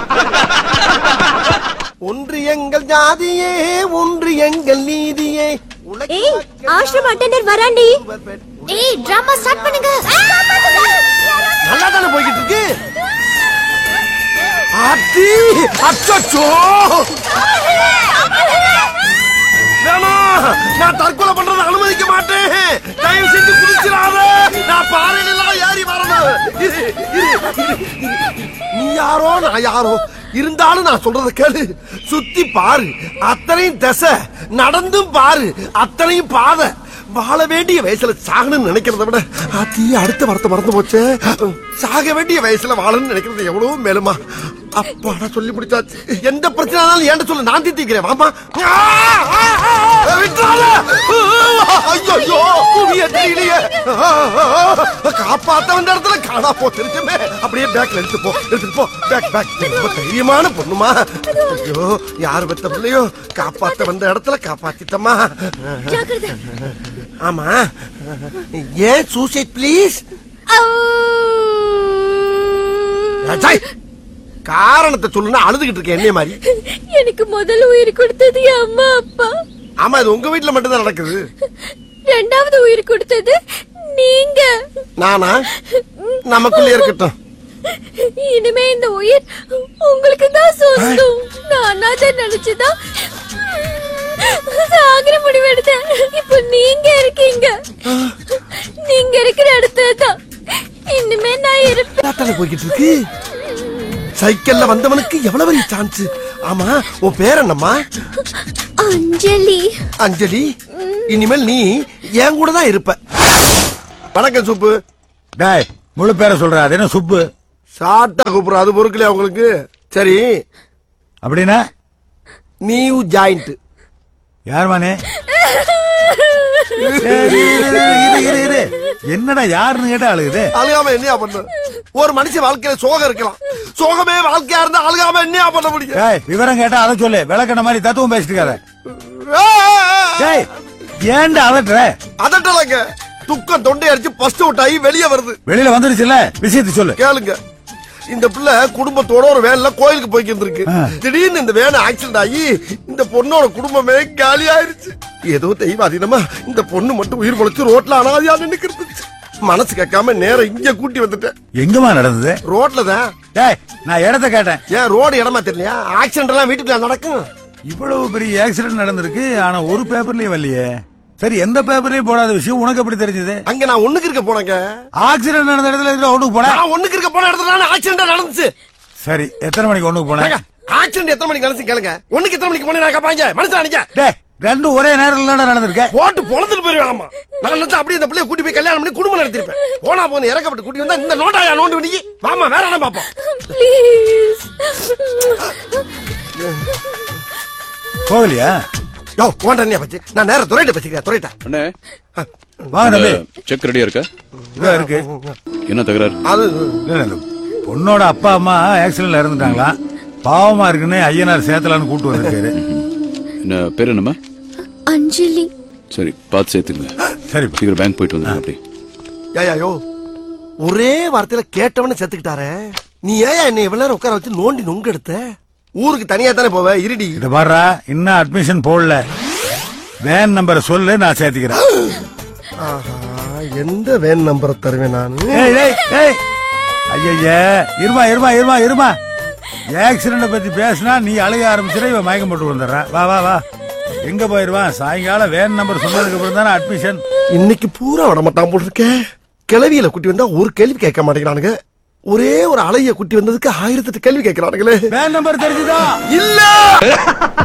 ஒன்று எங்கள் ஜாதியே ஒன்று எங்கள் நீதியே ஏய் ஆஷ்ரம் அட்டெண்டர் வராண்டி ஏய் டிராமா ஸ்டார்ட் பண்ணுங்க நல்லா தானே போய்கிட்டு இருக்கு அத்தி அச்சோ வேணா நான் தற்கொலை பண்றதை அனுமதிக்க மாட்டேன் தயவு செஞ்சு குதிச்சிடாத நான் பாறையில எல்லாம் ஏறி வரணும் இரு, இரு, இரு, இரு. நீ யாரோ நான் யாரோ இருந்தாலும் நான் சொல்றத கேளு சுத்தி பாரு அத்தனையும் தசை நடந்தும் பாரு அத்தனையும் பாதை வாழ வேண்டிய வயசுல சாகணும்னு நினைக்கிறத விட அத்தி அடுத்த வரத்தை மறந்து போச்சே சாக வேண்டிய வயசுல வாழணும்னு நினைக்கிறது எவ்வளவு மேலுமா அப்பாடா சொல்லி முடிச்சாச்சு எந்த பிரச்சனைனாலும் ஏன்ட சொல்லு நான் தீர்த்திக்கிறேன் வாமா ஆ, ஆ, ஆ, விட்டுறாத. ஐயோ ஐயோ புவிய தெரியலையே ஆ, ஆ, ஆ, காப்பாத்த வந்த இடத்துல காணா போத்திருச்சுமே அப்படியே பேக்ல எடுத்து போ எடுத்துட்டு போ பேக் பேக் ரொம்ப தைரியமான பொண்ணுமா ஐயோ யார் பெத்த பிள்ளையோ காப்பாத்த வந்த இடத்துல காப்பாத்திட்டமா ஜாக்கிரதை ஆமா ஏன் சூசைட் ப்ளீஸ் காரணத்தை சொல்லுனா அழுதுகிட்டு இருக்கேன் என்னைய மாதிரி எனக்கு முதல் உயிர் கொடுத்தது என் அம்மா அப்பா ஆமா இது உங்க வீட்டுல மட்டும்தான் நடக்குது ரெண்டாவது உயிர் கொடுத்தது நீங்க நானா நமக்குள்ளே இருக்கட்டும் இனிமே இந்த உயிர் உங்களுக்கு தான் சொந்தம் நான் அதை நினைச்சுதான் சாகர முடிவு எடுத்தேன் இப்ப நீங்க இருக்கீங்க நீங்க இருக்கிற இடத்துல தான் இனிமே நான் இருப்பேன் தாத்தால போய்கிட்டு இருக்கு சைக்கிள்ல வந்தவனுக்கு எவ்வளவு பெரிய சான்ஸ் ஆமா உன் பேர் என்னம்மா அஞ்சலி அஞ்சலி இனிமேல் நீ என் கூட தான் இருப்ப வணக்கம் சூப்பு டேய் முழு பேரை சொல்ற அது என்ன சுப்பு ஷார்ட்டா கூப்பிடுற அது பொறுக்கலையா உங்களுக்கு சரி அப்படின்னா நியூ ஜாயிண்ட் யார் மானே சரி, இரு, இரு, இரு, இரு. என்னடா யாருன்னு கேட்டா அழுகுது அழுகாம என்னையா பண்ண ஒரு மனுஷன் வாழ்க்கையில சோகம் இருக்கலாம் சோகமே வாழ்க்கையா இருந்தா அழுகாம என்னையா பண்ண முடியும் டேய் விவரம் கேட்டா அதை சொல்லு விளக்கண மாதிரி தத்துவம் பேசிட்டு இருக்காத டேய் ஏன்டா அதட்டுற அதட்டலங்க துக்கம் தொண்டை அடிச்சு பஸ்ட் அவுட் ஆகி வெளியே வருது வெளியில வந்துருச்சுல விஷயத்தை சொல்லு கேளுங்க இந்த பிள்ளை குடும்பத்தோட ஒரு வேன்ல கோயிலுக்கு போய்க்கு இருந்திருக்கு ஆ. திடீர்னு இந்த வேன் ஆக்சிடென்ட் ஆகி இந்த பொண்ணோட குடும்பமே காலி ஆயிருச்சு ஏதோ தெய்வ அதீனமா இந்த பொண்ணு மட்டும் உயிர் பொழைச்சு ரோட்ல அனாதையா நின்னுக்கிறது மனசு கேட்காம நேரம் இங்க கூட்டி வந்துட்டேன் எங்கம்மா நடந்தது ரோட்ல தான் டேய் நான் இடத்த கேட்டேன் ஏன் ரோடு இடமா தெரியலையா ஆக்சிடென்ட் எல்லாம் வீட்டுக்குள்ள நடக்கும் இவ்வளவு பெரிய ஆக்சிடென்ட் நடந்திருக்கு ஆனா ஒரு பேப்பர்லயும் வரலையே சரி எந்த பேப்பர்லயும் போடாத விஷயம் உனக்கு எப்படி தெரிஞ்சது அங்க நான் ஒண்ணுக்கு இருக்க போனேங்க ஆக்சிடென்ட் நடந்த இடத்துல எதுக்கு ஒண்ணுக்கு போன நான் ஒண்ணுக்கு இருக்க போன இடத்துல ஆக்சிடென்ட் நடந்துச்சு சரி எத்தனை மணிக்கு ஒண்ணுக்கு போன ஆக்சிடென்ட் எத்தனை மணிக்கு நடந்துச்சு கேளுங்க ஒண்ணுக்கு எத்தனை மணிக்கு போனேன் கேட்பாங்க மனசுல நினைக்க டேய் ரெண்டும் ஒரே நேரத்துல தானே நடந்திருக்க போட்டு பொழந்துட்டு போயிருவாமா நான் நினைச்சா அப்படியே இந்த பிள்ளைய கூட்டி போய் கல்யாணம் பண்ணி குடும்பம் நடத்திருப்பேன் போனா போன இறக்கப்பட்டு கூட்டி வந்தா இந்த நோட்டாயா நோண்டு பண்ணி வாமா வேற என்ன பாப்போம் ப்ளீஸ் போகலையா யோ ஓண்டா பச்சு நான் நேர துறையிட்ட பச்சுக்கிறேன் துறையிட்ட அண்ணே வாங்க தம்பி செக் ரெடியா இருக்கா இதா இருக்கு என்ன தகராறு அது இல்ல, இல்ல, இல்ல. பொண்ணோட அப்பா அம்மா ஆக்சிடென்ட்ல இறந்துட்டாங்களா பாவமா இருக்குன்னு ஐயனார் சேத்தலான்னு கூட்டு வந்திருக்காரு என்ன பேர் என்னம்மா அஞ்சலி சரி பார்த்து சேர்த்துங்க சரி சீக்கிரம் பேங்க் போயிட்டு வந்துருங்க அப்படி ஏயா யோ ஒரே வார்த்தையில கேட்டவன செத்துக்கிட்டாரே நீ ஏன் என்னை இவ்வளவு நேரம் உட்கார வச்சு நோண்டி நொங்கு எடுத்த ஊருக்கு தனியா தானே போவ இருடி இத பாருடா இன்னும் அட்மிஷன் போடல வேன் நம்பரை சொல்லு நான் சேர்த்துக்கிறேன் ஆஹா எந்த வேன் நம்பரை தருவேன் நானு ஏய் ஏய் ஏய் ஐயய்ய இருமா இருமா இருமா இருமா ஆக்சிடென்ட பத்தி பேசினா நீ அழுக ஆரம்பிச்சிட இவன் மயக்கம் போட்டு வந்துடுறான் வா வா வா எங்க போயிருவான் சாயங்காலம் வேன் நம்பர் சொன்னதுக்கு அப்புறம் தானே அட்மிஷன் இன்னைக்கு பூரா விட மாட்டான் போல் இருக்கேன் கிளவியில குட்டி வந்தா ஒரு கேள்வி கேட்க மாட்டேங்கிறானுங்க ஒரே ஒரு அலைய குட்டி வந்ததுக்கு ஆயிரத்தெட்டு கேள்வி கேட்கிறானுங்களே வேன் நம்பர் தெரிஞ்சுதா இல்ல